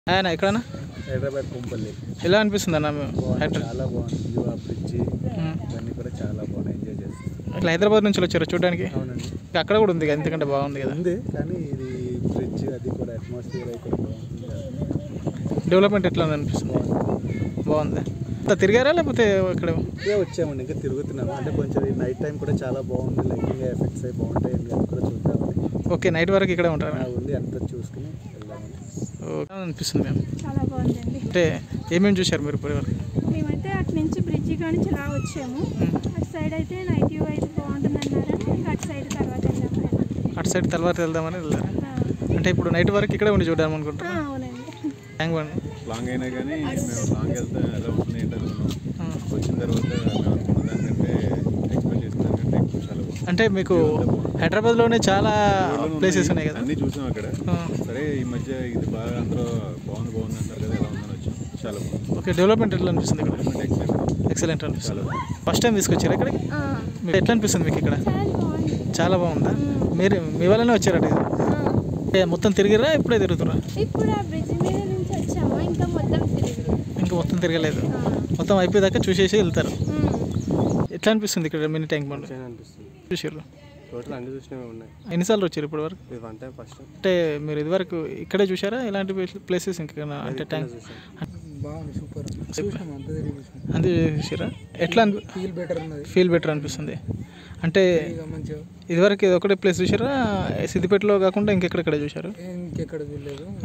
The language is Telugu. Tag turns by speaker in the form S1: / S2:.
S1: ఆయన ఎక్కడన్నా
S2: హైదరాబాద్ కుంపల్లి
S1: ఎలా అనిపిస్తుంది అన్న
S2: బాగుంది
S1: హైదరాబాద్
S2: చాలా బాగుంది వ్యూ ఆ బ్రిడ్జి ఇవన్నీ కూడా చాలా బాగున్నాయి ఎంజాయ్ చేస్తాం
S1: ఇట్లా హైదరాబాద్ నుంచి వచ్చారు చూడడానికి
S2: అవునండి
S1: అక్కడ కూడా ఉంది కదా ఎందుకంటే బాగుంది కదా
S2: ఉంది కానీ ఇది బ్రిడ్జ్ అది కూడా అట్మాస్ఫియర్ అది కూడా బాగుంది
S1: డెవలప్మెంట్ ఎట్లా ఉంది అనిపిస్తుంది
S2: బాగుంది
S1: బాగుంది అంతా తిరిగారా లేకపోతే ఇక్కడ
S2: ఇదే వచ్చామండి ఇంకా తిరుగుతున్నాము అంటే కొంచెం ఈ నైట్ టైం కూడా చాలా బాగుంది లైటింగ్ ఎఫెక్ట్స్ అవి బాగుంటాయి అని అది కూడా చూద్దామని
S1: ఓకే నైట్ వరకు ఇక్కడే ఉంటారా
S2: ఆ ఉంది అంతా చూసుకుని వెళ్దామని
S1: ఓకే అనిపిస్తుంది మేము
S3: చాలా బాగుందండి
S1: అంటే ఏమేమి చూశారు మీరు ఇప్పటి వరకు
S3: మేమైతే అటు నుంచి బ్రిడ్జి కాడి నుంచి ఇలా వచ్చాము అటు సైడ్ అయితే నైట్ వ్యూ అయితే బాగుంటుంది అన్నారని ఇంకా అటు సైడ్ తర్వాత వెళ్ళాము
S1: అటు సైడ్ తర్వాత వెళ్దామని వెళ్ళారు
S3: ఆ,
S1: అంటే ఇప్పుడు నైట్ వరకు ఇక్కడే ఉండి చూద్దాం
S3: ఆ,
S1: అనుకుంటున్నాం
S3: అవునండి
S1: థ్యాంక్ బండి
S4: లాంగ్ అయినా కానీ మేము లాంగ్ వెళ్తే ఎలా ఉంటుంది ఏంటి అనుకున్నాం వచ్చిన తర్వాత మేము అనుకున్న దానికంటే ఎక్స్పెక్ట్ చేసిన దానికంటే ఎక్కువ చాలా బాగుంది
S1: అంటే మీకు హైదరాబాద్లోనే చాలా
S4: ఊళ్ళోనే
S1: ప్లేసెస్
S4: ఉన్నాయి.
S1: ఉన్నాయి కదా
S4: అన్నీ చూసాం అక్కడ
S1: ఆ.
S4: సరే ఈ మధ్య ఇది బాగా అందరూ బాగుంది బాగుంది అంటారు కదా ఎలా ఉందని వచ్చాం చాలా బాగుంది
S1: ఓకే డెవలప్మెంట్ ఎట్లా అనిపిస్తుంది ఇక్కడ
S4: ఎక్సలెంట్
S1: ఎక్సలెంట్ అనిపిస్తుంది
S4: చాలా
S1: ఫస్ట్ టైం తీసుకొచ్చారు ఇక్కడికి
S3: ఆ,
S1: మీకు ఎట్లా అనిపిస్తుంది మీకు ఇక్కడ
S3: చాలా బాగుంది
S1: చాలా బాగుందా మీరు మీ వల్లనే వచ్చారట ఇది
S3: ఆ,
S1: ఏ, మొత్తం తిరిగిరా ఇప్పుడే తిరుగుతురా
S3: ఇప్పుడు ఆ బ్రిడ్జి మీద నుంచి వచ్చాము ఇంకా మొత్తం తిరిగి
S1: ఇంకా మొత్తం తిరగలేదు మొత్తం అయిపోయేదాకా చూసేసి వెళ్తారు ఎట్లా అనిపిస్తుంది ఇక్కడ మినీ ట్యాంక్ బండ్
S2: అనిపిస్తుంది
S1: చూసారు
S2: టోటల్ అన్ని చూసినవి ఉన్నాయి
S1: ఎన్నిసార్లు వచ్చారు ఇప్పటి వరకు
S2: ఇది వన్ టైం ఫస్ట్
S1: అంటే మీరు ఇదివరకు ఇక్కడే చూసారా ఇలాంటి ప్లేసెస్ ఇంకా అంటే ట్యాంక్
S2: బాగుంది సూపర్ చూసాం అంతా తిరిగి చూసాం
S1: అంతే చూసారా ఎట్లా అనిపి
S2: ఫీల్ బెటర్ ఉన్నది
S1: ఫీల్ బెటర్ అనిపిస్తుంది అంటే
S2: ఇక మంచిగా
S1: ఇదివరకు ఇది ఒకటే ప్లేస్ చూసారా సిద్దిపేటలో కాకుండా ఇంకెక్కడెక్కడ చూసారు
S2: ఇంకెక్కడ చూడలేదు